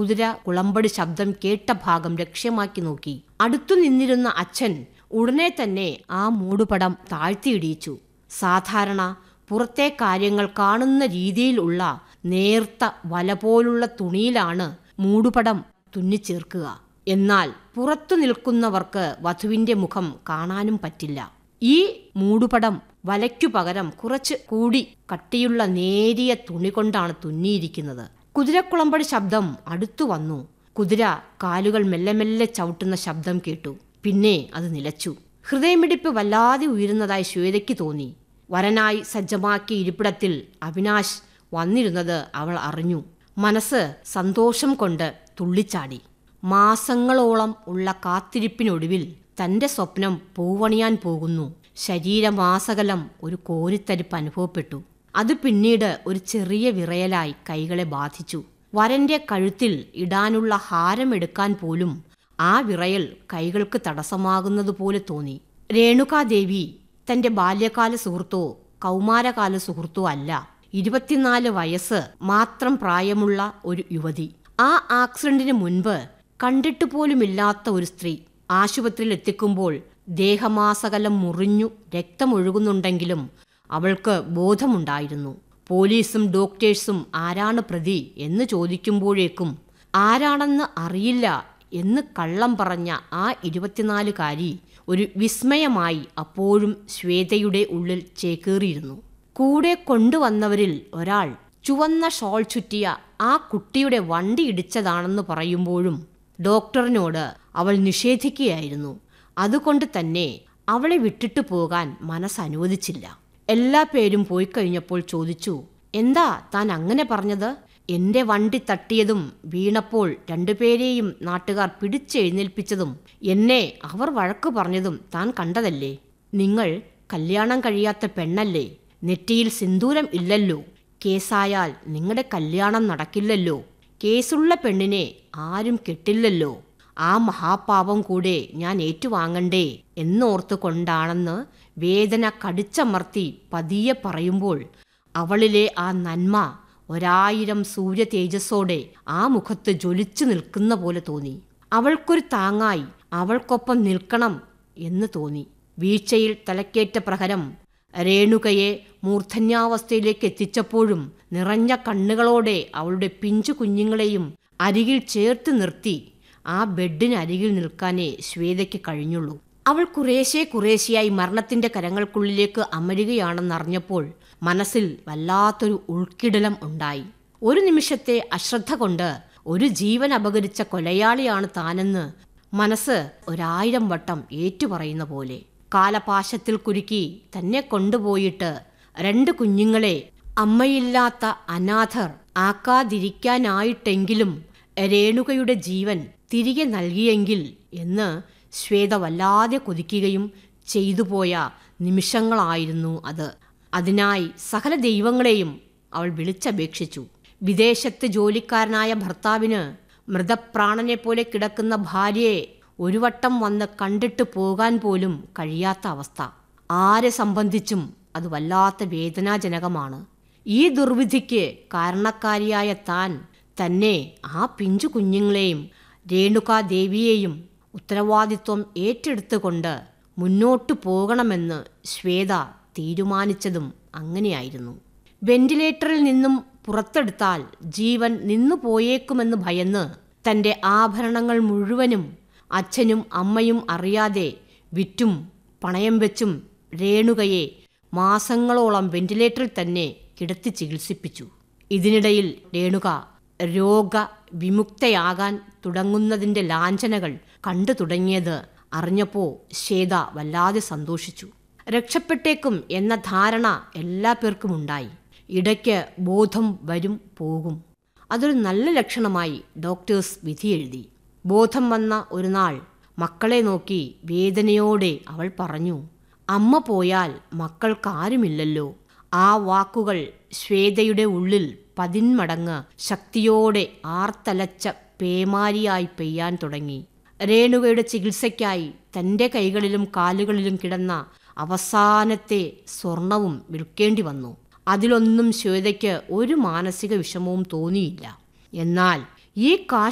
കുതിര കുളമ്പടി ശബ്ദം കേട്ട ഭാഗം ലക്ഷ്യമാക്കി നോക്കി അടുത്തു നിന്നിരുന്ന അച്ഛൻ ഉടനെ തന്നെ ആ മൂടുപടം താഴ്ത്തിയിടിയിച്ചു സാധാരണ പുറത്തെ കാര്യങ്ങൾ കാണുന്ന രീതിയിലുള്ള നേർത്ത വല പോലുള്ള തുണിയിലാണ് മൂടുപടം തുന്നിച്ചേർക്കുക എന്നാൽ പുറത്തു നിൽക്കുന്നവർക്ക് വധുവിന്റെ മുഖം കാണാനും പറ്റില്ല ഈ മൂടുപടം വലയ്ക്കു പകരം കുറച്ച് കൂടി കട്ടിയുള്ള നേരിയ തുണി കൊണ്ടാണ് തുന്നിയിരിക്കുന്നത് കുതിരക്കുളമ്പടി ശബ്ദം അടുത്തു വന്നു കുതിര കാലുകൾ മെല്ലെ മെല്ലെ ചവിട്ടുന്ന ശബ്ദം കേട്ടു പിന്നെ അത് നിലച്ചു ഹൃദയമിടിപ്പ് വല്ലാതെ ഉയരുന്നതായി ശ്വേതയ്ക്ക് തോന്നി വരനായി സജ്ജമാക്കിയ ഇരിപ്പിടത്തിൽ അവിനാശ് വന്നിരുന്നത് അവൾ അറിഞ്ഞു മനസ്സ് സന്തോഷം കൊണ്ട് തുള്ളിച്ചാടി മാസങ്ങളോളം ഉള്ള കാത്തിരിപ്പിനൊടുവിൽ തന്റെ സ്വപ്നം പൂവണിയാൻ പോകുന്നു ശരീരമാസകലം ഒരു കോരിത്തരിപ്പ് അനുഭവപ്പെട്ടു അത് പിന്നീട് ഒരു ചെറിയ വിറയലായി കൈകളെ ബാധിച്ചു വരന്റെ കഴുത്തിൽ ഇടാനുള്ള ഹാരമെടുക്കാൻ പോലും ആ വിറയൽ കൈകൾക്ക് തടസ്സമാകുന്നതുപോലെ തോന്നി രേണുകാദേവി തന്റെ ബാല്യകാല സുഹൃത്തോ കൗമാരകാല സുഹൃത്തോ അല്ല ഇരുപത്തിനാല് വയസ്സ് മാത്രം പ്രായമുള്ള ഒരു യുവതി ആ ആക്സിഡന്റിന് മുൻപ് കണ്ടിട്ട് പോലുമില്ലാത്ത ഒരു സ്ത്രീ ആശുപത്രിയിൽ എത്തിക്കുമ്പോൾ ദേഹമാസകലം മുറിഞ്ഞു രക്തമൊഴുകുന്നുണ്ടെങ്കിലും അവൾക്ക് ബോധമുണ്ടായിരുന്നു പോലീസും ഡോക്ടേഴ്സും ആരാണ് പ്രതി എന്ന് ചോദിക്കുമ്പോഴേക്കും ആരാണെന്ന് അറിയില്ല എന്ന് കള്ളം പറഞ്ഞ ആ ഇരുപത്തിനാലുകാരി ഒരു വിസ്മയമായി അപ്പോഴും ശ്വേതയുടെ ഉള്ളിൽ ചേക്കേറിയിരുന്നു കൂടെ കൊണ്ടുവന്നവരിൽ ഒരാൾ ചുവന്ന ഷോൾ ചുറ്റിയ ആ കുട്ടിയുടെ വണ്ടി ഇടിച്ചതാണെന്ന് പറയുമ്പോഴും ഡോക്ടറിനോട് അവൾ നിഷേധിക്കുകയായിരുന്നു അതുകൊണ്ട് തന്നെ അവളെ വിട്ടിട്ടു പോകാൻ മനസ്സനുവദിച്ചില്ല എല്ലാ പേരും പോയി കഴിഞ്ഞപ്പോൾ ചോദിച്ചു എന്താ താൻ അങ്ങനെ പറഞ്ഞത് എന്റെ വണ്ടി തട്ടിയതും വീണപ്പോൾ രണ്ടുപേരെയും നാട്ടുകാർ പിടിച്ചെഴുന്നേൽപ്പിച്ചതും എന്നെ അവർ വഴക്കു പറഞ്ഞതും താൻ കണ്ടതല്ലേ നിങ്ങൾ കല്യാണം കഴിയാത്ത പെണ്ണല്ലേ നെറ്റിയിൽ സിന്ദൂരം ഇല്ലല്ലോ കേസായാൽ നിങ്ങളുടെ കല്യാണം നടക്കില്ലല്ലോ കേസുള്ള പെണ്ണിനെ ആരും കെട്ടില്ലല്ലോ ആ മഹാപാപം കൂടെ ഞാൻ ഏറ്റുവാങ്ങണ്ടേ എന്നോർത്തു കൊണ്ടാണെന്ന് വേദന കടിച്ചമർത്തി പതിയെ പറയുമ്പോൾ അവളിലെ ആ നന്മ ഒരായിരം സൂര്യ തേജസ്സോടെ ആ മുഖത്ത് ജ്വലിച്ചു നിൽക്കുന്ന പോലെ തോന്നി അവൾക്കൊരു താങ്ങായി അവൾക്കൊപ്പം നിൽക്കണം എന്ന് തോന്നി വീഴ്ചയിൽ തലക്കേറ്റ പ്രഹരം രേണുകയെ മൂർധന്യാവസ്ഥയിലേക്ക് എത്തിച്ചപ്പോഴും നിറഞ്ഞ കണ്ണുകളോടെ അവളുടെ പിഞ്ചു കുഞ്ഞുങ്ങളെയും അരികിൽ ചേർത്ത് നിർത്തി ആ ബെഡിനരികിൽ നിൽക്കാനേ ശ്വേതയ്ക്ക് കഴിഞ്ഞുള്ളൂ അവൾ കുറേശ്ശെ കുറേശ്ശെയായി മരണത്തിന്റെ കരങ്ങൾക്കുള്ളിലേക്ക് അമരുകയാണെന്നറിഞ്ഞപ്പോൾ മനസ്സിൽ വല്ലാത്തൊരു ഉൾക്കിടലം ഉണ്ടായി ഒരു നിമിഷത്തെ അശ്രദ്ധ കൊണ്ട് ഒരു ജീവൻ അപകരിച്ച കൊലയാളിയാണ് താനെന്ന് മനസ്സ് ഒരായിരം വട്ടം ഏറ്റുപറയുന്ന പോലെ കാലപാശത്തിൽ കുരുക്കി തന്നെ കൊണ്ടുപോയിട്ട് രണ്ട് കുഞ്ഞുങ്ങളെ അമ്മയില്ലാത്ത അനാഥർ ആക്കാതിരിക്കാനായിട്ടെങ്കിലും രേണുകയുടെ ജീവൻ തിരികെ നൽകിയെങ്കിൽ എന്ന് ശ്വേത വല്ലാതെ കൊതിക്കുകയും ചെയ്തുപോയ നിമിഷങ്ങളായിരുന്നു അത് അതിനായി സകല ദൈവങ്ങളെയും അവൾ വിളിച്ചപേക്ഷിച്ചു വിദേശത്ത് ജോലിക്കാരനായ ഭർത്താവിന് മൃതപ്രാണനെ പോലെ കിടക്കുന്ന ഭാര്യയെ ഒരു വട്ടം വന്ന് കണ്ടിട്ട് പോകാൻ പോലും കഴിയാത്ത അവസ്ഥ ആരെ സംബന്ധിച്ചും അത് വല്ലാത്ത വേദനാജനകമാണ് ഈ ദുർവിധിക്ക് കാരണക്കാരിയായ താൻ തന്നെ ആ പിഞ്ചു കുഞ്ഞുങ്ങളെയും രേണുകാദേവിയെയും ഉത്തരവാദിത്വം ഏറ്റെടുത്തുകൊണ്ട് മുന്നോട്ടു പോകണമെന്ന് ശ്വേത തീരുമാനിച്ചതും അങ്ങനെയായിരുന്നു വെന്റിലേറ്ററിൽ നിന്നും പുറത്തെടുത്താൽ ജീവൻ നിന്നു പോയേക്കുമെന്ന് ഭയന്ന് തന്റെ ആഭരണങ്ങൾ മുഴുവനും അച്ഛനും അമ്മയും അറിയാതെ വിറ്റും പണയം വെച്ചും രേണുകയെ മാസങ്ങളോളം വെന്റിലേറ്ററിൽ തന്നെ കിടത്തി ചികിത്സിപ്പിച്ചു ഇതിനിടയിൽ രേണുക രോഗവിമുക്തയാകാൻ തുടങ്ങുന്നതിൻ്റെ ലാഞ്ചനകൾ കണ്ടു തുടങ്ങിയത് അറിഞ്ഞപ്പോൾ ശ്വേത വല്ലാതെ സന്തോഷിച്ചു രക്ഷപ്പെട്ടേക്കും എന്ന ധാരണ എല്ലാ പേർക്കും ഉണ്ടായി ഇടയ്ക്ക് ബോധം വരും പോകും അതൊരു നല്ല ലക്ഷണമായി ഡോക്ടേഴ്സ് വിധിയെഴുതി ബോധം വന്ന ഒരു നാൾ മക്കളെ നോക്കി വേദനയോടെ അവൾ പറഞ്ഞു അമ്മ പോയാൽ മക്കൾക്കാരുമില്ലല്ലോ ആ വാക്കുകൾ ശ്വേതയുടെ ഉള്ളിൽ പതിന്മടങ്ങ് ശക്തിയോടെ ആർത്തലച്ച പേമാരിയായി പെയ്യാൻ തുടങ്ങി രേണുകയുടെ ചികിത്സയ്ക്കായി തൻ്റെ കൈകളിലും കാലുകളിലും കിടന്ന അവസാനത്തെ സ്വർണവും വിൽക്കേണ്ടി വന്നു അതിലൊന്നും ശ്വേതയ്ക്ക് ഒരു മാനസിക വിഷമവും തോന്നിയില്ല എന്നാൽ ഈ കാശ്